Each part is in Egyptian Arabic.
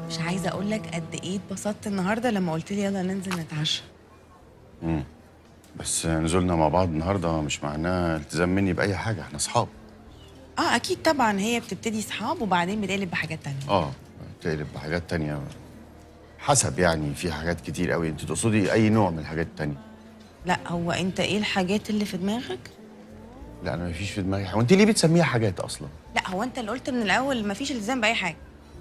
مش عايزه اقول لك قد ايه اتبسطت النهارده لما قلت لي يلا ننزل نتعشى بس نزولنا مع بعض النهارده مش معناه التزام مني باي حاجه احنا اصحاب اه اكيد طبعا هي بتبتدي صحاب وبعدين بتقلب بحاجات تانية اه تقلب بحاجات تانية حسب يعني في حاجات كتير قوي انت تقصدي اي نوع من الحاجات التانية لا هو انت ايه الحاجات اللي في دماغك لا انا مفيش في دماغي حاجه وانت ليه بتسميها حاجات اصلا لا هو انت اللي قلت من الاول مفيش التزام باي حاجه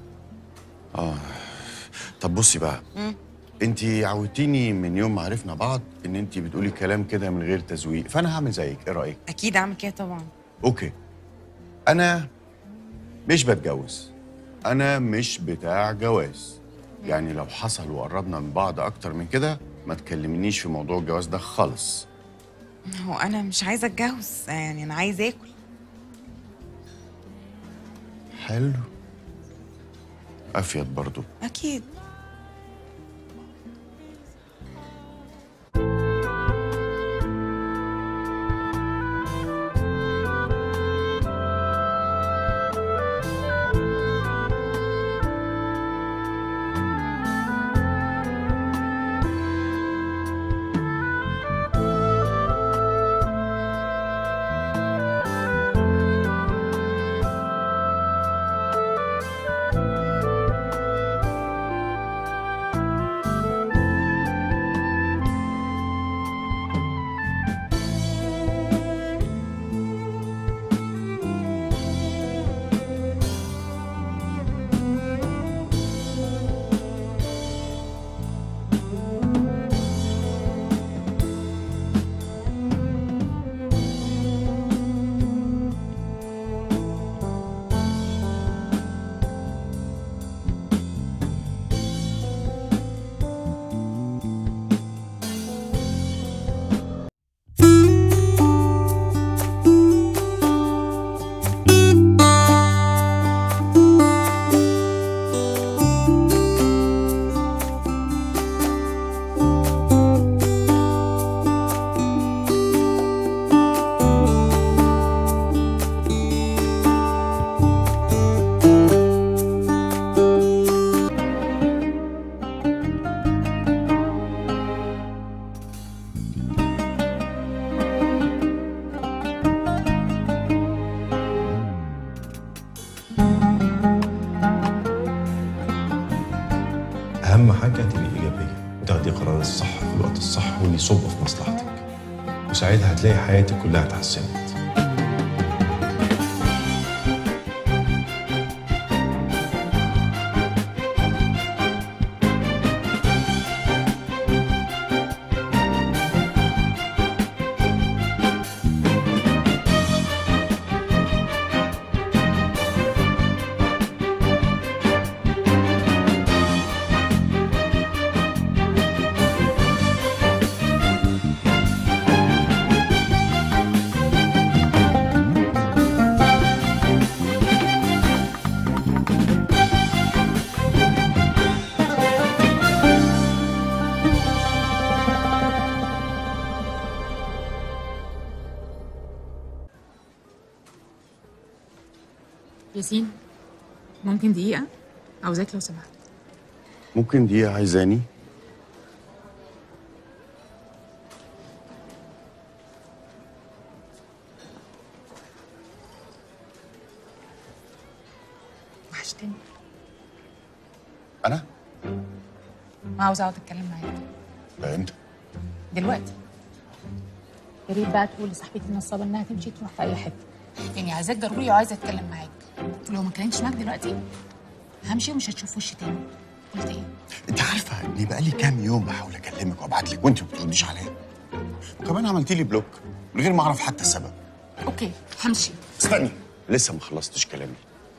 طب بصي بقى مم. انت عودتيني من يوم ما عرفنا بعض ان انت بتقولي كلام كده من غير تزويق فانا هعمل زيك ايه رايك اكيد اعمل كده طبعا اوكي انا مش بتجوز انا مش بتاع جواز يعني لو حصل وقربنا من بعض اكتر من كده ما تكلمنيش في موضوع الجواز ده خالص هو انا مش عايزه اتجوز يعني انا عايزه اكل حلو افيد برضو اكيد اهم حاجه تبقي ايجابيه وتاخدي قرار الصح في الوقت الصح واللي يصب في مصلحتك وساعتها هتلاقي حياتك كلها اتحسنت ياسين ممكن دقيقة عاوزاك لو سمحت ممكن دي عايزاني وحشتني انا ما عاوزة اقعد اتكلم معاك لا انت دلوقتي يا ريت بقى تقول لصاحبتي النصابة انها تمشي تروح في اي حتة يعني عايزاك ضروري وعايزة اتكلم معاك ولو ما اتكلمتش معاك دلوقتي همشي ومش هتشوف وشي تاني قلت ايه؟ انت عارفه اني بقالي كام يوم بحاول اكلمك وابعت لك وانت ما بترديش عليا وكمان عملتي لي بلوك من غير ما اعرف حتى السبب اوكي همشي استني لسه ما خلصتش كلامي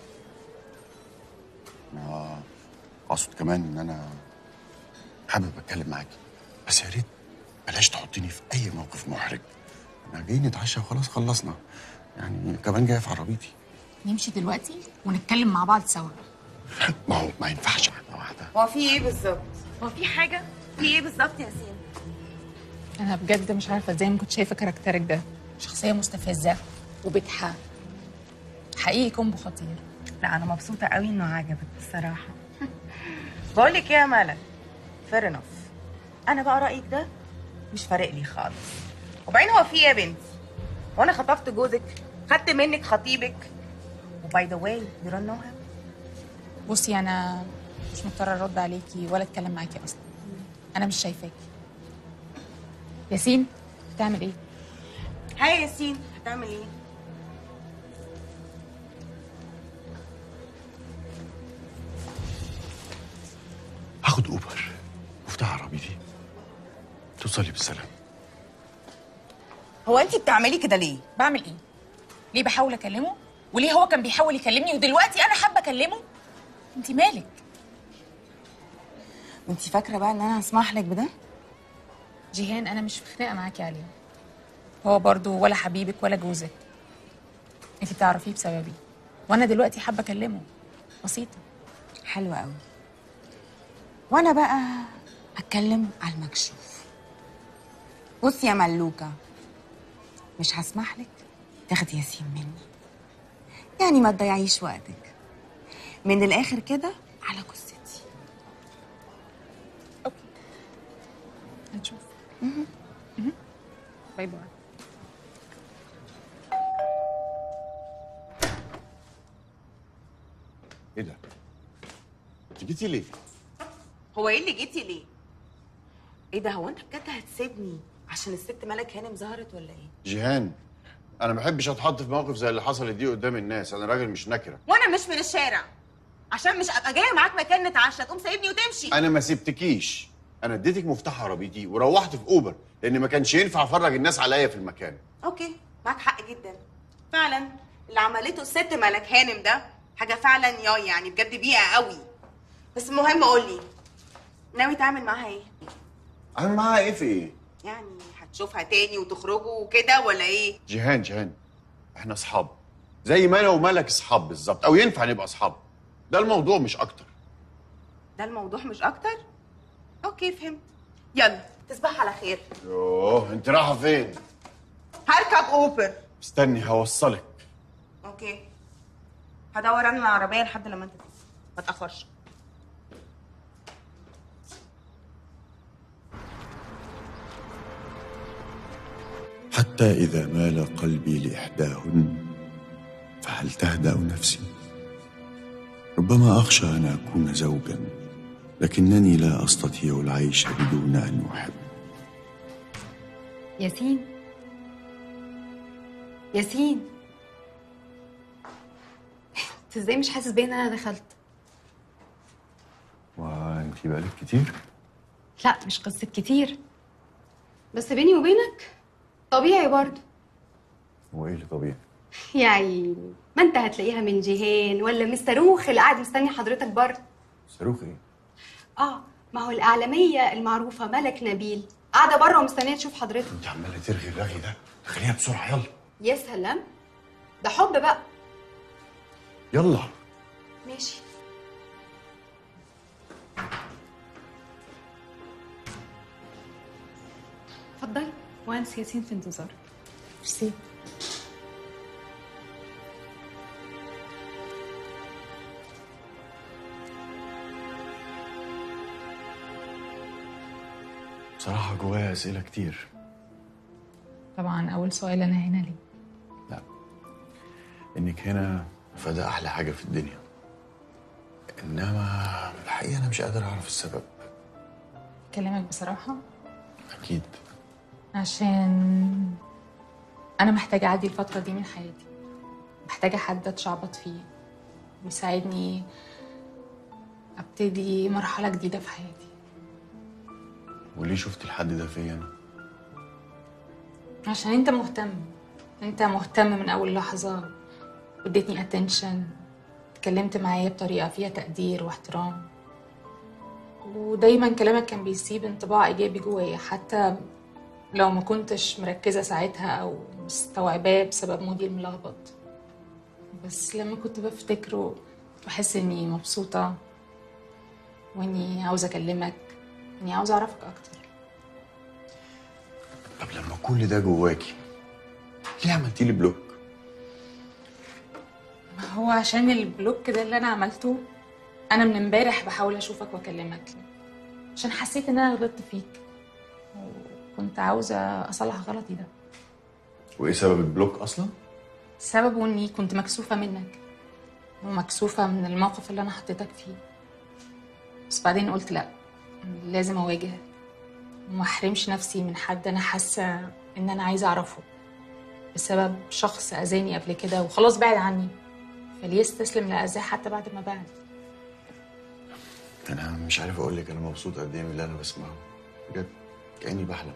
ما اقصد كمان ان انا حابب اتكلم معاكي بس يا ريت بلاش تحطيني في اي موقف محرج احنا جايين نتعشى وخلاص خلصنا يعني كمان جايه في عربيتي نمشي دلوقتي ونتكلم مع بعض سوا ما هو ما ينفعش واحده واحده هو في ايه بالظبط هو في حاجه في ايه بالظبط يا ياسين انا بجد مش عارفة ازاي ما كنت شايفة كاركترك ده شخصية مستفزة وبتحا حقيقي كومبو خطير لا انا مبسوطه قوي انه عجبك بصراحه بقول لك يا مالك فير انف انا بقى رايك ده مش فارق لي خالص وبعدين هو في ايه يا بنتي وانا خطفت جوزك خدت منك خطيبك وباي ذا واي يو دونت نو هيم بصي انا مش مضطره ارد عليكي ولا اتكلم معاكي اصلا انا مش شايفاكي ياسين بتعمل ايه هاي ياسين هتعمل ايه هاخد اوبر مفتاح عربيتي توصلي بالسلام هو انت بتعملي كده ليه بعمل ايه ليه بحاول اكلمه وليه هو كان بيحاول يكلمني ودلوقتي انا حابه اكلمه انت مالك وانت فاكره بقى ان انا هسمح لك بده جيهان انا مش في خناقه معاكي عليه هو برضو ولا حبيبك ولا جوزك انت بتعرفيه بسببي وانا دلوقتي حابه اكلمه بسيطه حلوة قوي وانا بقى هتكلم على المكشوف بصي يا ملوكة مش هسمح لك تاخدي ياسين مني يعني ما تضيعيش وقتك من الاخر كده على جثتي هنشوف باي باي ايه ده؟ انت جيتي ليه؟ هو ايه اللي جيتي ليه ايه ده هو انت بجد هتسيبني عشان الست ملك هانم ظهرت ولا ايه جيهان انا ما بحبش اتحط في موقف زي اللي حصلت دي قدام الناس انا راجل مش نكره وانا مش من الشارع عشان مش ابقى جايه معاك مكان نتعشى تقوم سايبني وتمشي انا ما سبتكيش انا اديتك مفتاح عربيتي وروحت في اوبر لان ما كانش ينفع افرج الناس عليا في المكان اوكي معاك حق جدا فعلا اللي عملته الست ملك هانم ده حاجه فعلا يا يعني بجد بيئه قوي بس المهم قول لي ناوي تعمل معاها ايه اعمل معاها ايه في ايه؟ يعني هتشوفها تاني وتخرجوا وكده ولا ايه جيهان جيهان احنا اصحاب زي ما انا وملك اصحاب بالظبط او ينفع نبقى اصحاب ده الموضوع مش اكتر ده الموضوع مش اكتر اوكي فهمت يلا تصبح على خير يوه انت رايحه فين؟ هركب اوبر استني هوصلك اوكي هدور انا العربيه لحد لما انت تيجي ما تاخرش حتى إذا مال قلبي لإحداهن فهل تهدأ نفسي؟ ربما أخشى أن أكون زوجا لكنني لا أستطيع العيش بدون أن أحب ياسين ياسين انت ازاي مش حاسس بيا ان انا دخلت وأنت بقالك كتير؟ لا مش قصة كتير بس بيني وبينك طبيعي برضو هو إيه اللي طبيعي؟ يا عيني ما انت هتلاقيها من جيهان ولا من الصاروخ اللي قاعد مستني حضرتك بره صاروخ إيه؟ اه ما هو الاعلاميه المعروفه ملك نبيل قاعده بره ومستنيه تشوف حضرتك أنت عمالة ترغي الرغي ده خليها بسرعة يلا يا سلام ده حب بقى يلا ماشي اتفضلي وانس ياسين في انتظارك ميرسي بصراحة جوايا أسئلة كتير طبعا اول سؤال انا هنا ليه لا إنك هنا فده أحلى حاجة في الدنيا إنما الحقيقة أنا مش قادر أعرف السبب اكلمك بصراحه أكيد عشان انا محتاجه اعدي الفتره دي من حياتي محتاجه حد اتشعبط فيه ويساعدني ابتدي مرحله جديده في حياتي وليه شفت الحد ده فيا أنا؟ عشان انت مهتم انت مهتم من اول لحظه واديتني اتنشن اتكلمت معايا بطريقه فيها تقدير واحترام ودايما كلامك كان بيسيب انطباع ايجابي جوايا حتى لو ما كنتش مركزه ساعتها او مستوعباه بسبب مودي الملخبط بس لما كنت بفتكره بحس اني مبسوطه واني عاوزه اكلمك اني عاوزه اعرفك اكتر طب لما كل ده جواكي ليه عملتي لي بلوك؟ ما هو عشان البلوك ده اللي انا عملته انا من امبارح بحاول اشوفك واكلمك عشان حسيت ان انا غلطت فيك وكنت عاوزه اصلح غلطي ده وايه سبب البلوك اصلا؟ سببه اني كنت مكسوفه منك ومكسوفه من الموقف اللي انا حطيتك فيه بس بعدين قلت لا لازم اواجه وما احرمش نفسي من حد انا حاسه ان انا عايزه اعرفه بسبب شخص اذاني قبل كده وخلاص بعد عني فليه استسلم لاذاه حتى بعد ما بعد انا مش عارف اقول لك انا مبسوط قد ايه من اللي انا بسمعه بجد كاني بحلم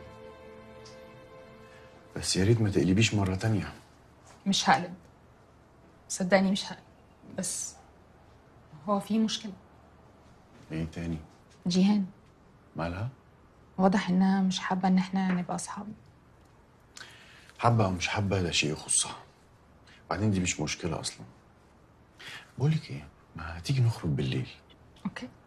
بس يا ريت ما تقلبيش مره تانية مش هقلب صدقني مش هقلب بس هو في مشكله ايه تاني جيهان مالها واضح انها مش حابه ان احنا نبقى اصحاب حابه او مش حابه ده شيء يخصها بعدين دي مش مشكله اصلا بقول لك ايه ما تيجي نخرج بالليل اوكي